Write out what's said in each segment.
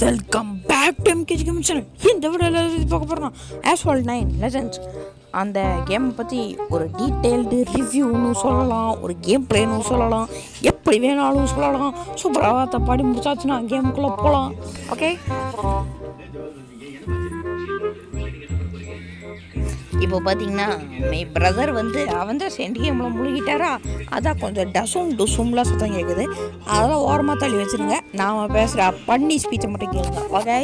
Welcome back to MKG game channel இந்த வீடியோவில் பார்க்க போகிறோம் ஆஸ்வால் நைன் லெஜண்ட்ஸ் அந்த கேமை பற்றி ஒரு டீட்டெயில்டு ரிவ்யூன்னு சொல்லலாம் ஒரு கேம் பிளேன்னு சொல்லலாம் எப்படி வேணாலும் சொல்லலாம் சூப்பராக பாடி முடிச்சாச்சுன்னா கேமுக்குள்ளே போகலாம் ஓகே இப்போ பார்த்தீங்கன்னா மை பிரதர் வந்து அவன் தான் சென்ட் கேமில் முழுகிட்டாரா அதான் கொஞ்சம் டசும் டுசும்லாம் சத்தம் கேட்குது அதெல்லாம் ஓரமாக தள்ளி வச்சிருங்க நாம் பேசுகிற பண்ணி ஸ்பீச்சை மட்டும் கேளுங்க ஓகே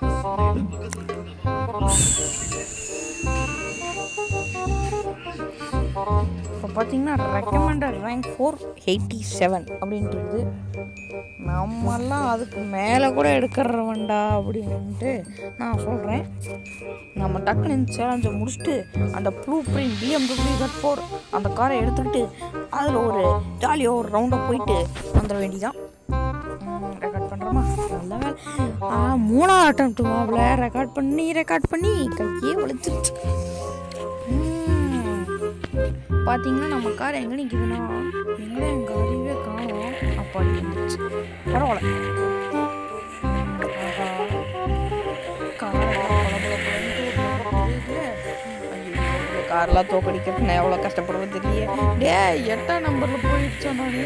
இப்போ பார்த்தீங்கன்னா recommended rank four eighty seven அப்படின்ட்டு இருக்குது நம்மெல்லாம் அதுக்கு மேலே கூட எடுக்கிறவன்டா அப்படின்ட்டு நான் சொல்கிறேன் நம்ம டக்குன்னு இந்த சேலஞ்சை முடிச்சுட்டு அந்த blueprint BMW cut four அந்த காரை எடுத்துக்கிட்டு அதில் ஒரு ஜாலியாக ஒரு ரவுண்டாக போயிட்டு வந்துட வேண்டியதான் ரெக்கார்ட் பண்ணுறோமா நல்ல வேலை ஆ மூணாவது அட்டம் மாவில் ரெக்கார்ட் பண்ணி ரெக்கார்ட் பண்ணி கையே வலிச்சிருச்சு ம். பார்த்தீங்கன்னா நம்ம கார் எங்கே நிற்குதுன்னா எங்கே என் காரையே காணும் அப்பாடி வந்துருச்சு பரவாயில்ல ஆஹா. காரை பளபள பளபளன்னு இருக்குது. ஐயோ, இந்த கார்லாம் தோக்கடிக்கிறதுக்கு நான் எவ்வளோ கஷ்டப்படுவேன் தெரியல டே எட்டாம் நம்பரில் போயிடுச்சா நான்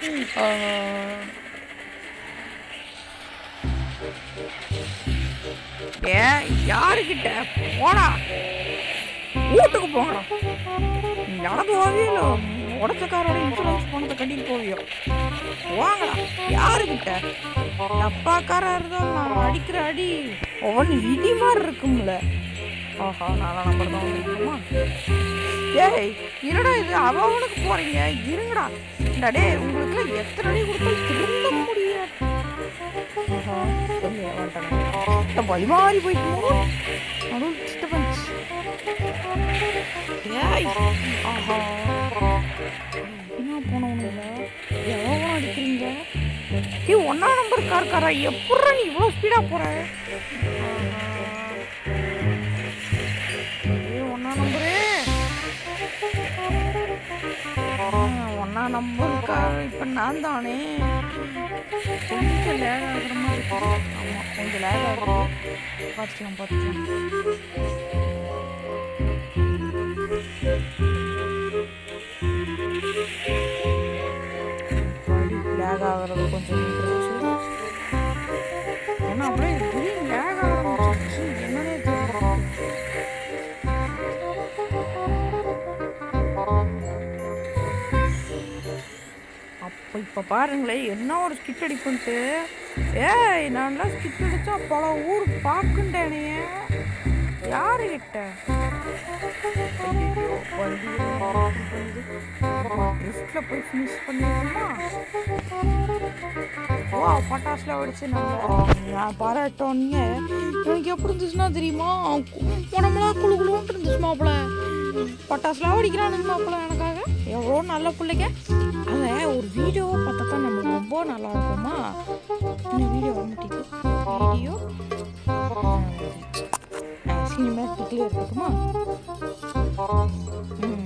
ஏ யாருக்கிட்ட போடா வீட்டுக்கு போங்கடா நீ நடந்து போவியோ இல்லை உடச்சக்காரோட இன்சூரன்ஸ் பணத்தை கட்டிட்டு போவியோ வாங்கடா யாருக்கிட்ட அப்பாக்காரா இருந்தாலும் நான் அடிக்கிற அடி ஒவ்வொன்று இடி மாதிரி இருக்கும்ல ஆஹா நாலாம் நம்பர் தான் வந்துருக்குமா ஏய் என்னடா இது அவனுக்கு போறீங்க இருங்கடா இந்த டேய் உங்களுக்கு எத்தனை அடி கொடுத்தாலும் திரும்ப முடியாது ஆஹா சொல்லி வந்துட்டாங்க வழி மாறி போயிட்டு நடுவில் டிஸ்டர்பன்ஸ் ஏய் ஆஹா என்ன போனவனுங்களா எவ்வளோ அடிக்கிறீங்க ஏய் ஒன்றா நம்பர் கார் காரா எப்பட்றா நீ இவ்வளோ ஸ்பீடாக போகிற ஏய் ஒன்றா நம்பரு ஒன்றா நம்பர் கார் இப்போ நான் தானே கொஞ்சம் லேக் ஆகுற மாதிரி இருக்கு ஆமாம் கொஞ்சம் லேக் ஆகுது பார்த்துக்கலாம் பார்த்துக்கலாம் படி லேக் ஆகிறது கொஞ்சம் நின்றுச்சு ஏன்னா அப்படியே திடீர்னு லேக் ஆரம்பிச்சிருச்சு என்னன்னே தெரியல அப்போ இப்போ பாருங்களேன் என்ன ஒரு ஸ்கிட் அடிப்புன்ட்டு ஏய் நான்லாம் ஸ்கிட் அடிச்சா பல ஊர் பார்க்குண்டேனே யாரு கிட்ட ஐயையோ, வண்டி ட்ரிஃப்டில் போய் ஃபினிஷ் பண்ணிடலாமா ஓ பட்டாசுல வெடிச்சு நம்ம நான் பாராட்டோன்னே எனக்கு எப்படி இருந்துச்சுன்னா தெரியுமா உடம்புலாம் குழு குழுன்ட்டு இருந்துச்சு மாப்பிள்ள பட்டாசுலாம் வெடிக்கிறானுங்க மாப்பிள்ள எனக்காக எவ்வளோ நல்ல பிள்ளைங்க அதை ஒரு வீடியோவை பார்த்தா தான் நமக்கு ரொம்ப நல்லா இருக்குமா இந்த வீடியோ வந்துட்டு வீடியோ சினிமேட்டிக்லேயே இருக்கட்டுமா ம்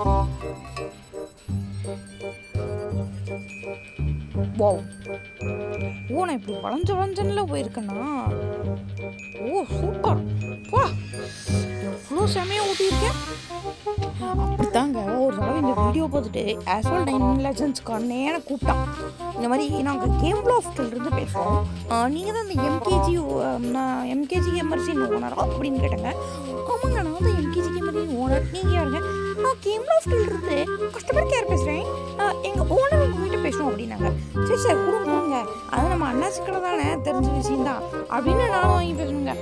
வாவ் ஓ நான் இப்படி வளைஞ்ச வளைஞ்சன்ல போயிருக்கேனா ஓ சூப்பர் வா எவ்வளோ செமையாக ஊட்டியிருக்கேன் அப்படித்தாங்க ஒரு தடவை இந்த வீடியோ பார்த்துட்டு ஆஸ்வல் நைன் லெஜன்ஸ்க்கான நேரம் கூப்பிட்டான் இந்த மாதிரி நாங்கள் கேம் இருந்து பேசுகிறோம் நீங்கள் தான் இந்த எம்கேஜி நான் எம்கேஜி எம்ஆர்சி ஓனர் அப்படின்னு கேட்டாங்க ஆமாங்க நான் தான் எம்கேஜி எம்ஆர்சி ஓனர் நீங்கள் யாருங்க நான் கேம் இருந்து கஸ்டமர் கேர் பேசுகிறேன் எங்கள் ஓனர் உங்ககிட்ட பேசுவோம் அப்படின்னாங்க சரி சார் கொடுங்க கொடுங்க அது நம்ம அண்ணாச்சிக்கடை தானே தெரிஞ்ச விஷயம் தான் அப்படின்னு நானும் வாங்கி பேசணுங்க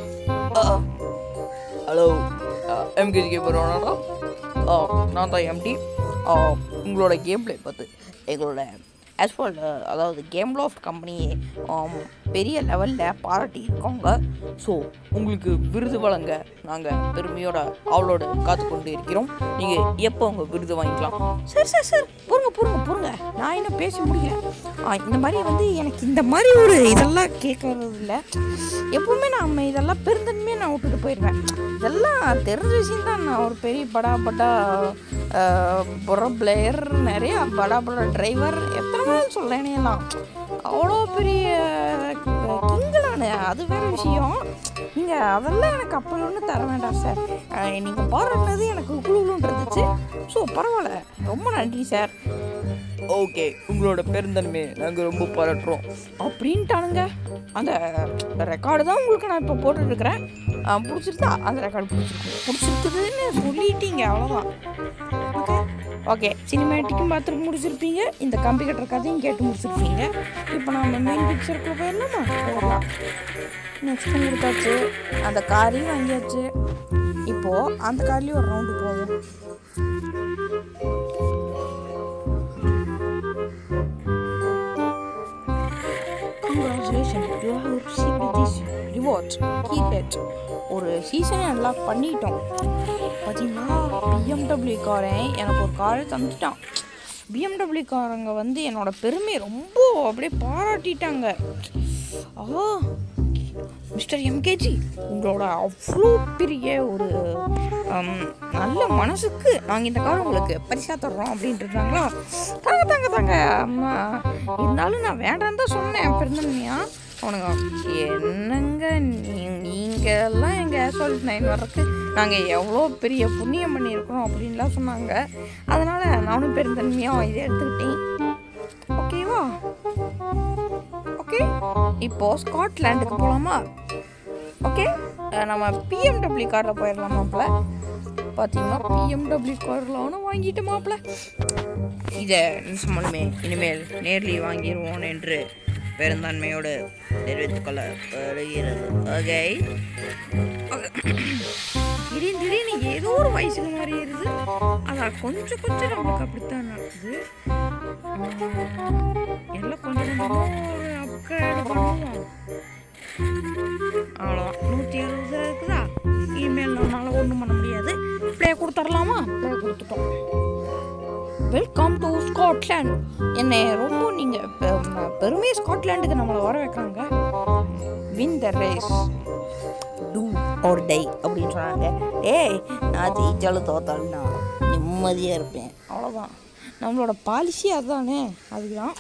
ஹலோ எம்கேஜி கேம் ஓனரா நான் தான் எம்டி உங்களோட கேம் பிளே பார்த்து எங்களோட ஆஸ்பால் அதாவது கேம் லாஃப்ட் கம்பெனி பெரிய லெவலில் பாராட்டி இருக்காங்க ஸோ உங்களுக்கு விருது வழங்க நாங்கள் பெருமையோட அவளோட காத்து கொண்டு இருக்கிறோம் நீங்கள் எப்போ உங்கள் விருது வாங்கிக்கலாம் சரி சார் சார் பொறுங்க பொறுங்க பொறுங்க நான் இன்னும் பேசி முடியல ஆ, இந்த மாதிரி வந்து எனக்கு இந்த மாதிரி ஒரு இதெல்லாம் கேட்கறது இல்லை எப்பவுமே நான் இதெல்லாம் பெருந்தன்மையாக நான் விட்டுட்டு போயிடுவேன் இதெல்லாம் தெரிஞ்ச விஷயம் தான் நான் ஒரு பெரிய படா படா புற பிளேயர் நிறைய படா பட டிரைவர் எத்தனை நாள் சொல்லேனேலாம் அவ்வளோ பெரிய கிங்கு நான் அது வேற விஷயம் நீங்கள் அதெல்லாம் எனக்கு அப்படி ஒன்றும் தர வேண்டாம் சார் நீங்கள் பாராட்டினது எனக்கு குழுன்னு இருந்துச்சு ஸோ பரவாயில்ல ரொம்ப நன்றி சார் ஓகே உங்களோட பெருந்தன்மையை நாங்கள் ரொம்ப பாராட்டுறோம் அப்படின்ட்டானுங்க அந்த ரெக்கார்டு தான் உங்களுக்கு நான் இப்போ போட்டுட்ருக்கிறேன் பிடிச்சிருந்தா அந்த ரெக்கார்டு பிடிச்சிருக்கு பிடிச்சிருக்குதுன்னு சொல்லிட்டீங்க அவ்வளோதான் ஓகே ஓகே சினிமேட்டிக்கும் பார்த்துட்டு முடிச்சிருப்பீங்க இந்த கம்பி கட்டுற கதையும் கேட்டு முடிச்சிருப்பீங்க இப்போ நம்ம மெயின் பிக்சருக்கு போயிடலாமா போகலாம் நெக்ஸ்ட் கொடுத்தாச்சு அந்த காரையும் வாங்கியாச்சு இப்போது அந்த கார்லேயும் ஒரு ரவுண்டு போவோம் Congratulations, you have received this reward. Keep it. ஒரு சீசனை அன்லாக் பண்ணிட்டோம் பார்த்தீங்கன்னா பிஎம்டபிள்யூ காரன் எனக்கு ஒரு காரை தந்துட்டான் பிஎம்டபிள்யூ காரங்க வந்து என்னோட பெருமையை ரொம்ப அப்படியே பாராட்டிட்டாங்க ஆ மிஸ்டர் எம்கேஜி உங்களோட அவ்வளோ பெரிய ஒரு ஹம், நல்ல மனசுக்கு நாங்கள் இந்த கார் உங்களுக்கு பரிசா தர்றோம் அப்படின்ட்டுருந்தாங்களா தாங்க தாங்க தாங்க அம்மா இருந்தாலும் நான் வேண்டாம் தான் சொன்னேன் பிறந்தன்மையா அவனுங்க என்னங்க நீ- நீங்க எல்லாம் எங்கள் ஆஸ்வால்ட் நைன் வர்றதுக்கு நாங்கள் எவ்வளோ பெரிய புண்ணியம் பண்ணியிருக்கிறோம் அப்படின்லாம் சொன்னாங்க அதனால் நானும் பெருந்தன்மையாக இதை எடுத்துக்கிட்டேன் ஓகேவா ஓகே இப்போ ஸ்காட்லாண்டுக்கு போகலாமா ஓகே அஹ் நம்ம பிஎம்டபிள்யூ காரில் போயிடலாம் மாப்பிள்ள பார்த்தீங்கன்னா பிஎம்டபிள்யூ காரில் ஆனால் வாங்கிட்டு மாப்பிள்ள இதை நிமிஷமாலுமே இனிமேல் நேரில் வாங்கிடுவோம் என்று பெருந்தன்மையோடு தெரிவித்துக் கொள்ள வருகிறது ஓகே திடீர்னு திடீர்னு ஏதோ ஒரு வயசுக்கு மாதிரி இருது அதான் கொஞ்சம் கொஞ்சம் நம்மளுக்கு அப்படித்தான் நடக்குது உம், எல்லாம் கொஞ்சம் கொஞ்சமாக ஒரு அப்கிரேட் பண்ணுவோம் அவ்வளோதான் நூற்றி அறுபது இருக்குதா இனிமேல் நம்மளால ஒன்றும் பண்ண முடியாது ப்ளே கொடுத்துடலாமா ப்ளே கொடுத்துட்டோம் வெல்கம் டு ஸ்காட்லாண்ட் என்னை ரொம்ப நீங்கள் பெருமையாக ஸ்காட்லாண்டுக்கு நம்மளை வர வைக்கிறாங்க win the race do or die அப்படின்னு சொன்னாங்க ஏய் நான் ஜெயிச்சாலும் தோத்தாலும் நான் நிம்மதியாக இருப்பேன் அவ்வளோதான் நம்மளோட பாலிசி அதுதானே அதுதான்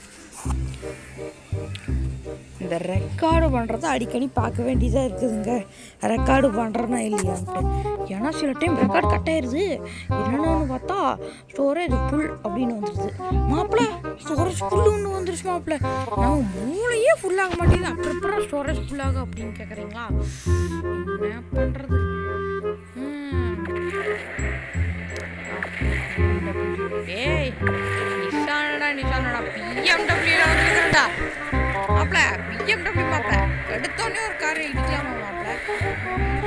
இந்த ரெக்கார்டு பண்ணுறத அடிக்கடி பார்க்க வேண்டியதாக இருக்குதுங்க ரெக்கார்டு பண்ணுறேன்னா இல்லையான்ட்டு ஏன்னா சில டைம் ரெக்கார்டு கட் ஆயிடுது என்னென்னு பார்த்தா ஸ்டோரேஜ் ஃபுல் அப்படின்னு வந்துடுது மாப்பிள்ள ஸ்டோரேஜ் ஃபுல் ஒன்று வந்துருச்சு மாப்பிள்ள நம்ம மூளையே ஃபுல் ஆக மாட்டேங்குது அப்புறம் அப்புறம் ஸ்டோரேஜ் ஃபுல் ஆகும் அப்படின்னு கேட்குறீங்களா என்ன பண்ணுறது ஏய் நிஷானடா நிஷானடா பிஎம்டபிள்யூ வந்துருக்கா மாப்ள பிஎம்டபிள்யூ மாப்ள எடுத்தோடனே ஒரு காரை இடிக்கலாமா மாப்ள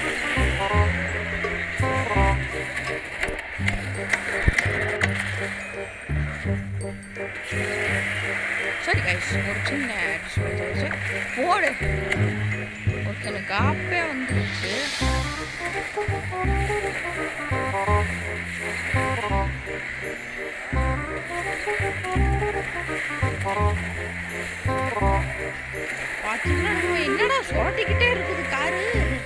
சரி கைஸ் ஒரு சின்ன disadvantage. போடு ஒருத்தனுக்கு ஆப்பே வந்துருச்சு பாத்தீங்கன்னா நம்ம என்னடா சுரட்டிக்கிட்டே இருக்குது காரு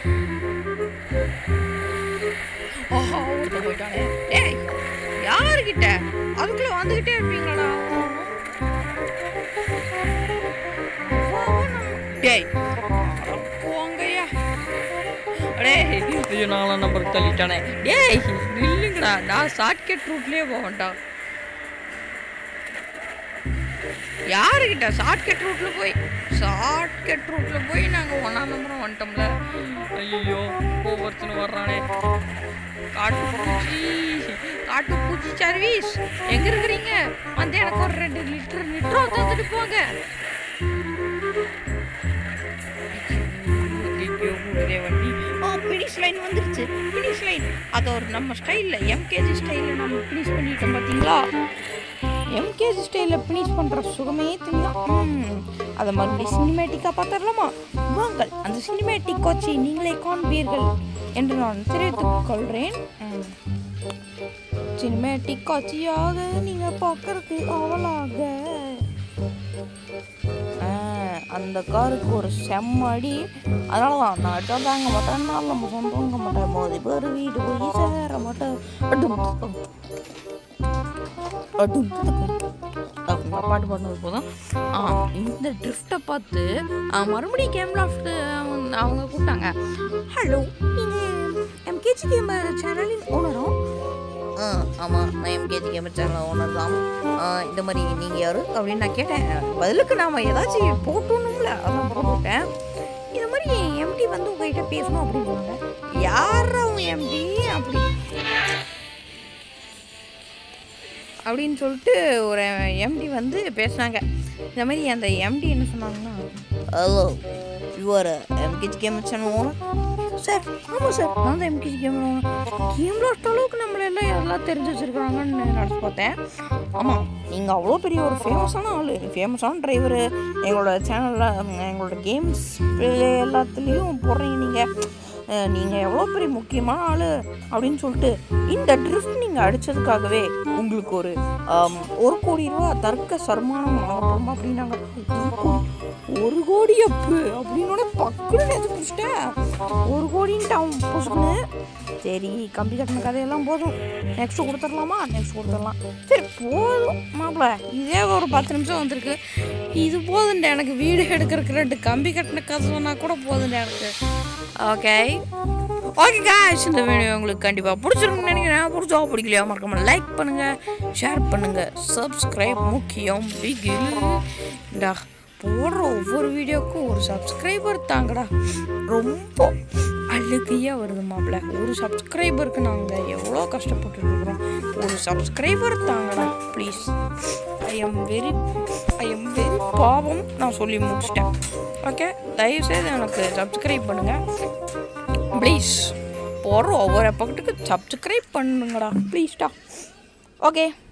ஆஹா ஒருத்தன் போயிட்டானே டேய் யாருக்கிட்ட அதுக்குள்ள வந்துகிட்டே இருப்பீங்களாடா டேய் அட போங்கய்யா டேய் ஐயோ நாலாம் நம்பருக்கு தள்ளிட்டானே டேய் நில்லுங்கடா நான் ஷார்ட்கட் ரூட்லயே போகண்டா யாருக்கிட்ட ஷார்ட்கட் ரூட்ல போய் ஷார்ட்கட் ரூட்ல போய் நாங்க ஒன்னாம் நம்பரும் வந்துட்டோம்ல ஐயோ ஒவ்வொருத்தனும் வர்றானே காட்டுப்பூச்சி காட்டுப்பூச்சி சர்வீஸ் எங்க இருக்கிறீங்க வந்து எனக்கு ஒரு ரெண்டு லிட்டர் நிட்ரோ தந்துட்டு போங்க ஐயோ, ஒரே வண்டி ஆ பினிஷ் லைன் வந்துருச்சு பினிஷ் லைன் அது ஒரு நம்ம ஸ்டைலில் எம்கேஜி ஸ்டைலில் நம்ம ஃபினிஷ் பண்ணிட்டோம் பார்த்தீங்களா எம்கேஜி ஸ்டைலில் ஃபினிஷ் பண்ணுற சுகமே தெரியும் அதை மறுபடியும் சினிமேட்டிக்காக பார்த்துடலாமா வாங்கள் அந்த சினிமேட்டிக் காட்சி நீங்களே காண்பீர்கள் என்று நான் தெரிவித்துக் கொள்கிறேன் சினிமேட்டிக் காட்சியாக நீங்கள் பார்க்கறதுக்கு அவளாக ஆ, அந்த காருக்கு ஒரு செம்ம அடி அதனால தான் நான் அடிச்சா தாங்க மாட்டேன் நான் நம்ம சொந்தங்க மாட்டேன் மோதி பேர் வீடு போய் சேர மாட்டேன் அடும். அவங்க பாட்டு பாடினது போதும் ஆ இந்த ட்ரிஃப்ட்டை பார்த்து ஆ, மறுபடியும் கேம் லாஃப்ட் அவங்க கூப்பிட்டாங்க ஹலோ நீங்கள் எம்கேஜி கேமர் சேனலின் ஓனரும் ஆ ஆமாம் நான் எம்கேஜி கேமர் சேனல் ஓனர் தான் ஆ, இந்த மாதிரி நீங்கள் யாரு அப்படின்னு நான் கேட்டேன் பதிலுக்கு நாம் ஏதாச்சும் போட்டணும்ல அதான் போட்டுவிட்டேன் இந்த மாதிரி எம்டி வந்து உங்ககிட்ட பேசணும் அப்படின்னு சொன்னாங்க யார் அவங்க எம்டி அப்படி அப்படின்னு சொல்லிட்டு ஒரு எம்டி வந்து பேசுனாங்க இந்த மாதிரி அந்த எம்டி என்ன சொன்னாங்கன்னா hello your MKG gamer channel owner sir ஆமாம் சார் நான் தான் MKG gamer owner game last அளவுக்கு நம்மள எல்லாம் எல்லாம் தெரிஞ்சு வச்சுருக்காங்கன்னு நினச்சி பார்த்தேன் ஆமாம் நீங்கள் அவ்வளோ பெரிய ஒரு ஃபேமஸான ஆள் ஃபேமஸான டிரைவரு எங்களோட சேனலில் எங்களோட கேம்ஸ் எல்லாத்துலேயும் போடுறீங்க நீங்கள் நீங்கள் எவ்வளோ பெரிய முக்கியமான ஆள் அப்படின்னு சொல்லிட்டு இந்த ட்ரிஃப்ட் நீங்கள் அடித்ததுக்காகவே உங்களுக்கு ஒரு ஆம், ஒரு கோடி ரூபா தர்க்க சர்மானம் வழங்கப்படும் அப்படின்னாங்க ஒரு கோடி ஒரு கோடி அப்பு அப்படின்னோட பக்குன்னு எடுத்து பிடிச்சிட்டேன் ஒரு கோடின்ட்டு அவன் புசுக்குன்னு சரி கம்பி கட்டின கதையெல்லாம் போதும் நெக்ஸ்ட் கொடுத்துடலாமா நெக்ஸ்ட் கொடுத்துடலாம் சரி போதும் மாப்பிள்ள இதே ஒரு பத்து நிமிஷம் வந்திருக்கு இது போதுண்டா எனக்கு வீடு எடுக்கிறதுக்கு ரெண்டு கம்பி கட்டின கதை சொன்னால் கூட போதுண்டா எனக்கு ஓகே ஓகே காய்ஸ் இந்த வீடியோ உங்களுக்கு கண்டிப்பாக பிடிச்சிருக்குன்னு நினைக்கிறேன் பிடிச்சா பிடிக்கலையா மறக்காம லைக் பண்ணுங்கள் ஷேர் பண்ணுங்கள் சப்ஸ்கிரைப் முக்கியம் பிகில்டா போடுற ஒவ்வொரு வீடியோக்கும் ஒரு சப்ஸ்கிரைபர் தாங்கடா ரொம்ப அழுகையாக வருது மாப்பிள்ள ஒரு சப்ஸ்கிரைபருக்கு நாங்கள் எவ்வளோ கஷ்டப்பட்டு இருக்கிறோம் ஒரு சப்ஸ்கிரைபர் தாங்கடா please I am very I am very பாவம் நான் சொல்லி முடிச்சிட்டேன் ஓகே தயவுசெய்து எனக்கு சப்ஸ்கிரைப் பண்ணுங்கள் ப்ளீஸ் போடுற ஒவ்வொரு பக்கத்துக்கு சப்ஸ்கிரைப் பண்ணுங்கடா ப்ளீஸ்டா ஓகே